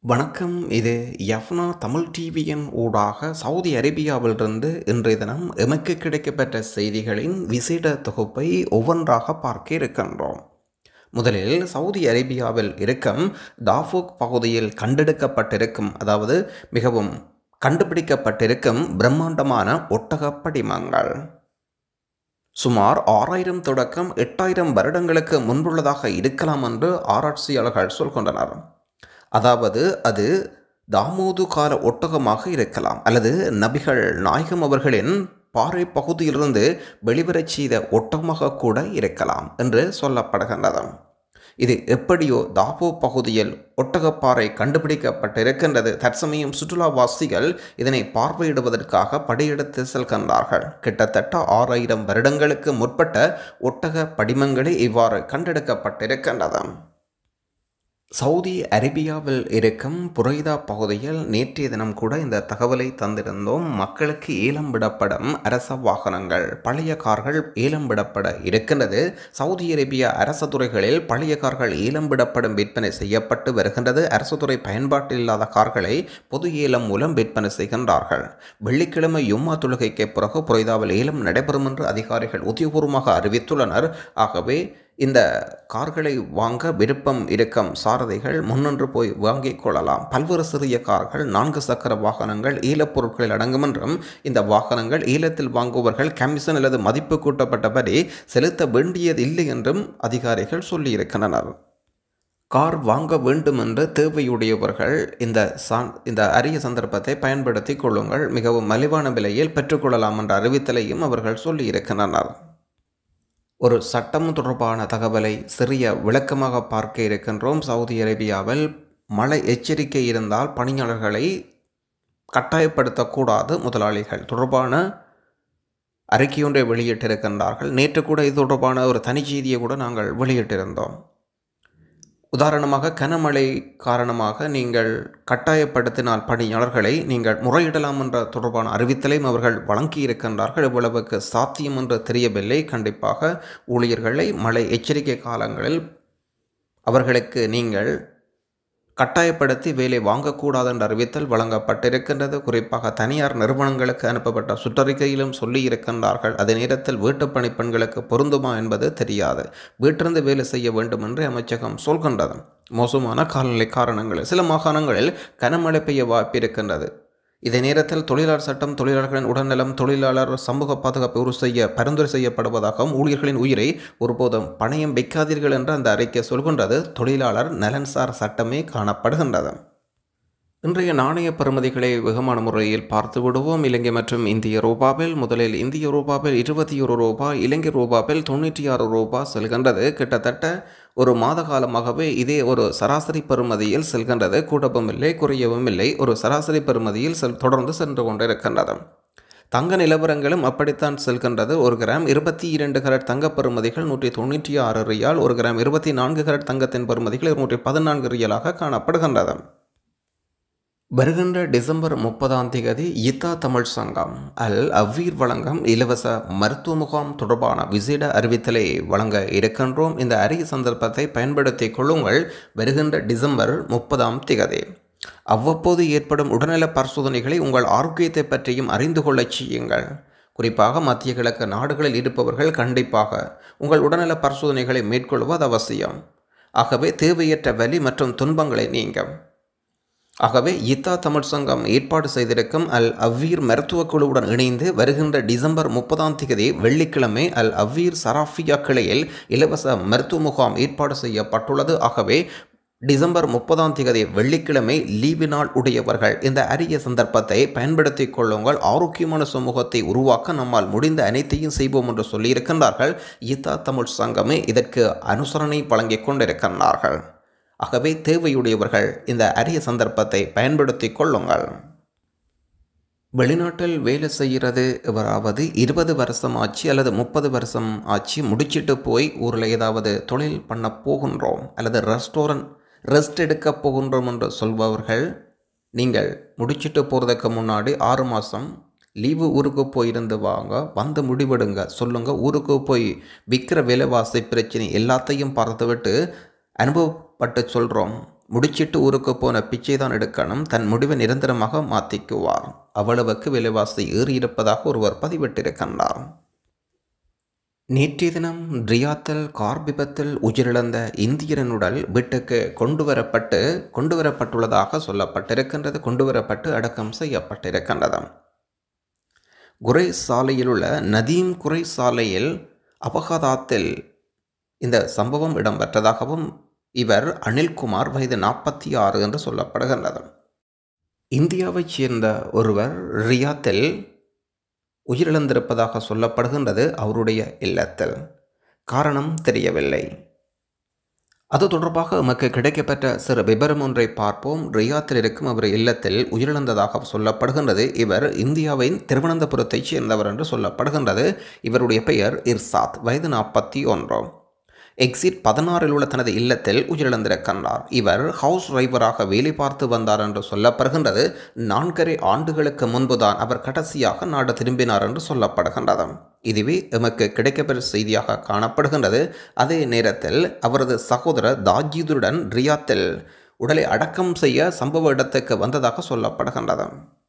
வணக்கம் இது யஃப்னா தமிழ் டிவியின் ஊடாக சவுதி அரேபியாவிலிருந்து இன்றைய தினம் எமக்கு கிடைக்கப்பெற்ற செய்திகளின் விசேட தொகுப்பை ஒவ்வொன்றாக பார்க்க இருக்கின்றோம் முதலில் சவுதி அரேபியாவில் இருக்கும் தாஃபூக் பகுதியில் கண்டெடுக்கப்பட்டிருக்கும் அதாவது மிகவும் கண்டுபிடிக்கப்பட்டிருக்கும் பிரம்மாண்டமான ஒட்டகப் படிமங்கள் சுமார் ஆறாயிரம் தொடக்கம் எட்டாயிரம் வருடங்களுக்கு முன்புள்ளதாக இருக்கலாம் என்று ஆராய்ச்சியாளர்கள் சொல்கின்றனர் அதாவது அது தாமோது கால ஒட்டகமாக இருக்கலாம் அல்லது நபிகள் நாயகம் அவர்களின் பாறை பகுதியிலிருந்து வெளிவரச் செய்த ஒட்டகமாக கூட இருக்கலாம் என்று சொல்லப்படுகின்றது இது எப்படியோ தாபோ பகுதியில் ஒட்டகப்பாறை கண்டுபிடிக்கப்பட்டிருக்கின்றது தற்சமயம் சுற்றுலாவாசிகள் இதனை பார்வையிடுவதற்காக படையெடுத்து செல்கின்றார்கள் கிட்டத்தட்ட ஆறாயிரம் வருடங்களுக்கு முற்பட்ட ஒட்டக படிமங்களே இவ்வாறு கண்டெடுக்கப்பட்டிருக்கின்றது சவுதி அரேபியாவில் இருக்கும் புரைதா பகுதியில் நேற்றைய தினம் கூட இந்த தகவலை தந்திருந்தோம் மக்களுக்கு ஏலம் விடப்படும் அரச வாகனங்கள் பழைய கார்கள் ஏலம் விடப்பட இருக்கின்றது சவுதி அரேபியா அரசு துறைகளில் பழைய கார்கள் ஏலம் விடப்படும் விற்பனை செய்யப்பட்டு வருகின்றது அரசு துறை பயன்பாட்டில் இல்லாத கார்களை பொது ஏலம் மூலம் விற்பனை செய்கின்றார்கள் வெள்ளிக்கிழமை யும்மா தொழுகைக்கு பிறகு புரைதாவில் ஏலம் நடைபெறும் என்று அதிகாரிகள் உத்தியோகபூர்வமாக அறிவித்துள்ளனர் ஆகவே இந்த கார்களை வாங்க விருப்பம் இருக்கும் சாரதிகள் முன்னின்று போய் வாங்கிக் கொள்ளலாம் பல்வேறு சிறிய கார்கள் நான்கு சக்கர வாகனங்கள் ஈலப்பொருட்களில் அடங்கும் என்றும் இந்த வாகனங்கள் ஈலத்தில் வாங்குபவர்கள் கமிஷன் அல்லது மதிப்பு கூட்டப்பட்டபடி செலுத்த வேண்டியது இல்லை என்றும் அதிகாரிகள் சொல்லியிருக்கின்றனர் கார் வாங்க வேண்டும் என்று தேவையுடையவர்கள் இந்த சான் இந்த அரிய சந்தர்ப்பத்தை பயன்படுத்தி கொள்ளுங்கள் மிகவும் மலிவான விலையில் பெற்றுக்கொள்ளலாம் என்ற அறிவித்தலையும் அவர்கள் சொல்லியிருக்கின்றனர் ஒரு சட்டம் தொடர்பான தகவலை சிறிய விளக்கமாக பார்க்க இருக்கின்றோம் சவுதி அரேபியாவில் மழை எச்சரிக்கை இருந்தால் பணியாளர்களை கட்டாயப்படுத்தக்கூடாது முதலாளிகள் தொடர்பான அறிக்கையொன்றை வெளியிட்டிருக்கின்றார்கள் நேற்று கூட இது தொடர்பான ஒரு தனிச்செய்தியை கூட நாங்கள் வெளியிட்டிருந்தோம் உதாரணமாக கனமழை காரணமாக நீங்கள் கட்டாயப்படுத்தினால் பணியாளர்களை நீங்கள் முறையிடலாம் என்ற தொடர்பான அறிவித்தலையும் அவர்கள் வழங்கியிருக்கின்றார்கள் இவ்வளவுக்கு சாத்தியம் என்று தெரியவில்லை கண்டிப்பாக ஊழியர்களை மழை எச்சரிக்கை காலங்களில் அவர்களுக்கு நீங்கள் கட்டாயப்படுத்தி வேலை வாங்கக்கூடாது என்ற அறிவித்தல் வழங்கப்பட்டிருக்கின்றது குறிப்பாக தனியார் நிறுவனங்களுக்கு அனுப்பப்பட்ட சுற்றறிக்கையிலும் சொல்லியிருக்கின்றார்கள் அதே நேரத்தில் வீட்டுப் பணிப்பெண்களுக்கு பொருந்துமா என்பது தெரியாது வீட்டிலிருந்து வேலை செய்ய வேண்டும் என்று அமைச்சகம் சொல்கின்றது மோசமான காலநிலை காரணங்கள் சில மாகாணங்களில் கனமழை பெய்ய வாய்ப்பிருக்கின்றது இதே நேரத்தில் தொழிலாளர் சட்டம் தொழிலாளர்களின் உடல்நலம் தொழிலாளர் சமூக பாதுகாப்பு உறுதி செய்ய பரிந்துரை செய்யப்படுவதாகவும் ஊழியர்களின் உயிரை ஒருபோதும் பணயம் வைக்காதீர்கள் என்று அந்த அறிக்கை சொல்கின்றது தொழிலாளர் நலன்சார் சட்டமே காணப்படுகின்றது இன்றைய நாணய பெறுமதிகளை வெகுமான முறையில் பார்த்து விடுவோம் இலங்கை மற்றும் இந்திய ரூபாவில் முதலில் இந்திய ரூபாவில் இருபத்தி ஒரு ரூபாய் இலங்கை ரூபாவில் தொண்ணூற்றி ஆறு ரூபாய் செல்கின்றது கிட்டத்தட்ட ஒரு மாத காலமாகவே இதே ஒரு சராசரி பெறுமதியில் செல்கின்றது கூடவும் இல்லை குறையவும் இல்லை ஒரு சராசரி பெறுமதியில் செல் தொடர்ந்து சென்று கொண்டிருக்கின்றது தங்க நிலவரங்களும் அப்படித்தான் செல்கின்றது ஒரு கிராம் இருபத்தி இரண்டு கரட் தங்க பெறுமதிகள் நூற்றி தொண்ணூற்றி ஆறு ரியால் ஒரு கிராம் இருபத்தி நான்கு கரட் தங்கத்தின் பெறுமதிகள் இருநூற்றி பதினான்கு ரியாலாக காணப்படுகின்றது வருகின்ற டிசம்பர் முப்பதாம் தேதி இத்தா தமிழ் சங்கம் அல் அவ்வீர் வழங்கும் இலவச மருத்துவ முகாம் தொடர்பான விசேட அறிவித்தலை வழங்க இருக்கின்றோம் இந்த அரிய சந்தர்ப்பத்தை பயன்படுத்தி கொள்ளுங்கள் வருகின்ற டிசம்பர் முப்பதாம் திகதி அவ்வப்போது ஏற்படும் உடல்நல பரிசோதனைகளை உங்கள் ஆரோக்கியத்தை பற்றியும் அறிந்து கொள்ளச் செய்யுங்கள் குறிப்பாக மத்திய கிழக்கு நாடுகளில் இருப்பவர்கள் கண்டிப்பாக உங்கள் உடல்நல பரிசோதனைகளை மேற்கொள்வது அவசியம் ஆகவே தேவையற்ற வலி மற்றும் துன்பங்களை நீங்கும் ஆகவே இத்தா தமிழ் சங்கம் ஏற்பாடு செய்திருக்கும் அல் அவ்வீர் மருத்துவக் குழுவுடன் இணைந்து வருகின்ற டிசம்பர் முப்பதாம் தேதி வெள்ளிக்கிழமை அல் அவ்வீர் சராஃபியா கிளையில் இலவச மருத்துவ முகாம் ஏற்பாடு செய்யப்பட்டுள்ளது ஆகவே டிசம்பர் முப்பதாம் தேதி வெள்ளிக்கிழமை லீவு நாள் உடையவர்கள் இந்த அரிய சந்தர்ப்பத்தை பயன்படுத்தி கொள்ளுங்கள் ஆரோக்கியமான சமூகத்தை உருவாக்க நம்மால் முடிந்த அனைத்தையும் செய்வோம் என்று சொல்லியிருக்கின்றார்கள் இத்தா தமிழ் சங்கமே இதற்கு அனுசரணை வழங்கிக் கொண்டிருக்கின்றார்கள் ஆகவே தேவையுடையவர்கள் இந்த அரிய சந்தர்ப்பத்தை பயன்படுத்தி கொள்ளுங்கள் வெளிநாட்டில் வேலை செய்கிறது எவராவது இருபது வருஷம் ஆச்சு அல்லது முப்பது வருஷம் ஆச்சு முடிச்சிட்டு போய் ஊரில் ஏதாவது தொழில் பண்ண போகின்றோம் அல்லது ரெஸ்டாரண்ட் ரெஸ்ட் எடுக்க போகின்றோம் என்று சொல்பவர்கள் நீங்கள் முடிச்சிட்டு போகிறதுக்கு முன்னாடி ஆறு மாதம் லீவு ஊருக்கு போயிருந்து வாங்க வந்து முடிவெடுங்க சொல்லுங்கள் ஊருக்கு போய் விற்கிற விலைவாசி பிரச்சனை எல்லாத்தையும் பார்த்துவிட்டு அனுபவப்பட்டு சொல்கிறோம் முடிச்சிட்டு ஊருக்கு போன பிச்சை தான் எடுக்கணும் தன் முடிவை நிரந்தரமாக மாற்றிக்குவார் அவ்வளவுக்கு விலைவாசி ஏறியிருப்பதாக ஒருவர் பதிவிட்டிருக்கின்றார் நேற்றைய தினம் ரியாத்தில் கார் விபத்தில் உயிரிழந்த இந்தியரின் உடல் வீட்டுக்கு கொண்டு வரப்பட்டு கொண்டு வரப்பட்டுள்ளதாக சொல்லப்பட்டிருக்கின்றது கொண்டு வரப்பட்டு அடக்கம் செய்யப்பட்டிருக்கின்றது குறை சாலையில் உள்ள நதீம் குறை சாலையில் அபகதாத்தில் இந்த சம்பவம் இடம்பெற்றதாகவும் இவர் அனில்குமார் வயது நாற்பத்தி ஆறு என்று சொல்லப்படுகின்றது இந்தியாவைச் சேர்ந்த ஒருவர் ரியாத்தில் உயிரிழந்திருப்பதாக சொல்லப்படுகின்றது அவருடைய இல்லத்தில் காரணம் தெரியவில்லை அது தொடர்பாக எமக்கு கிடைக்கப்பெற்ற சிறு விபரம் ஒன்றை பார்ப்போம் ரியாத்தில் இருக்கும் அவர் இல்லத்தில் உயிரிழந்ததாக சொல்லப்படுகின்றது இவர் இந்தியாவின் திருவனந்தபுரத்தைச் சேர்ந்தவர் என்று சொல்லப்படுகின்றது இவருடைய பெயர் இர்சாத் வயது நாற்பத்தி ஒன்று எக்ஸிட் பதினாறில் உள்ள தனது இல்லத்தில் உயிரிழந்திருக்கின்றார் இவர் ஹவுஸ் டிரைவராக வேலை பார்த்து வந்தார் என்று சொல்லப்படுகின்றது நான்கரை ஆண்டுகளுக்கு முன்புதான் அவர் கடைசியாக நாடு திரும்பினார் என்று சொல்லப்படுகின்றது இதுவே எமக்கு கிடைக்கப்பெற்ற செய்தியாக காணப்படுகின்றது அதே நேரத்தில் அவரது சகோதரர் தாஜீதுடன் ரியாத்தில் உடலை அடக்கம் செய்ய சம்பவ இடத்துக்கு வந்ததாக சொல்லப்படுகின்றது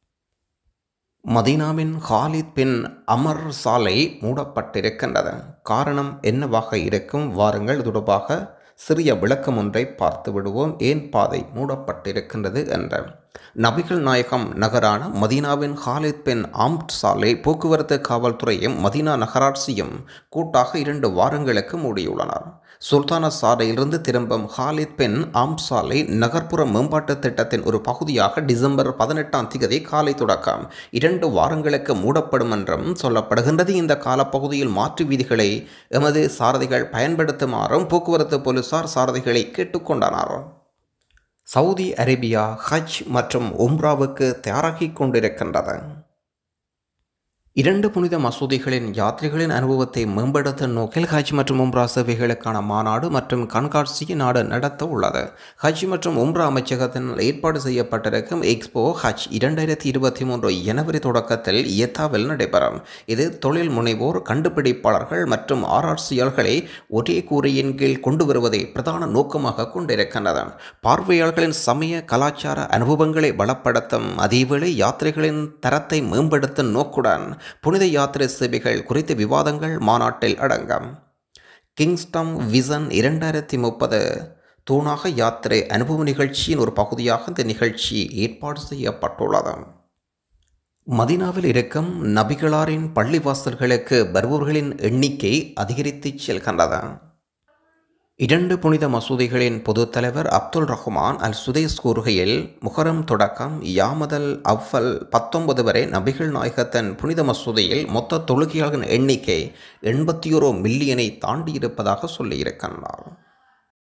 மதீனாவின் ஹாலித் பின் அமர் சாலை மூடப்பட்டிருக்கின்றது காரணம் என்னவாக இருக்கும் வாருங்கள் தொடர்பாக சிறிய விளக்கம் ஒன்றை பார்த்து விடுவோம் ஏன் பாதை மூடப்பட்டிருக்கின்றது என்ற நபிகள் நாயகம் நகரான மதீனாவின் ஹாலித் பின் ஆம்ட் சாலை போக்குவரத்து காவல்துறையும் மதீனா நகராட்சியும் கூட்டாக இரண்டு வாரங்களுக்கு மூடியுள்ளனர் சுல்தானா சாலையிலிருந்து திரும்பும் ஹாலித் பின் ஆம் சாலை நகர்ப்புற மேம்பாட்டு திட்டத்தின் ஒரு பகுதியாக டிசம்பர் பதினெட்டாம் தேதி காலை தொடக்கம் இரண்டு வாரங்களுக்கு மூடப்படும் என்றும் சொல்லப்படுகின்றது இந்த காலப்பகுதியில் மாற்று வீதிகளை எமது சாரதிகள் பயன்படுத்துமாறும் போக்குவரத்து போலீசார் சாரதிகளை கேட்டுக்கொண்டனர் சவுதி அரேபியா ஹஜ் மற்றும் உம்ராவுக்கு தயாராகி கொண்டிருக்கின்றது இரண்டு புனித மசூதிகளின் யாத்ரிகளின் அனுபவத்தை மேம்படுத்தும் நோக்கில் ஹஜ் மற்றும் உம்ரா சேவைகளுக்கான மாநாடு மற்றும் கண்காட்சியை நாடு நடத்த உள்ளது ஹஜ் மற்றும் உம்ரா அமைச்சகத்தினால் ஏற்பாடு செய்யப்பட்டிருக்கும் எக்ஸ்போ ஹஜ் இரண்டாயிரத்தி இருபத்தி மூன்று ஜனவரி தொடக்கத்தில் இயத்தாவில் நடைபெறும் இது தொழில் முனைவோர் கண்டுபிடிப்பாளர்கள் மற்றும் ஆராய்ச்சியாளர்களை ஒரே கூரையின் கீழ் கொண்டு வருவதை பிரதான நோக்கமாக கொண்டிருக்கின்றது பார்வையாளர்களின் சமய கலாச்சார அனுபவங்களை பலப்படுத்தும் அதேவேளை யாத்திரைகளின் தரத்தை மேம்படுத்தும் நோக்குடன் புனித யாத்திரை சேவைகள் குறித்த விவாதங்கள் மாநாட்டில் அடங்கும் கிங்ஸ்டம் விசன் இரண்டாயிரத்தி முப்பது தூணாக யாத்திரை அனுபவ நிகழ்ச்சியின் ஒரு பகுதியாக இந்த நிகழ்ச்சி ஏற்பாடு செய்யப்பட்டுள்ளது மதினாவில் இருக்கும் நபிகளாரின் பள்ளிவாசல்களுக்கு வருபவர்களின் எண்ணிக்கை அதிகரித்து செல்கின்றது இரண்டு புனித மசூதிகளின் பொதுத் தலைவர் அப்துல் ரஹ்மான் அல் சுதேஸ் கூறுகையில் முகரம் தொடக்கம் யாமதல் அவ்வல் பத்தொன்பது வரை நபிகள் நாயகத்தின் புனித மசூதியில் மொத்த தொழுகையாளர்களின் எண்ணிக்கை எண்பத்தி ஒரு மில்லியனை தாண்டியிருப்பதாக சொல்லியிருக்கின்றார்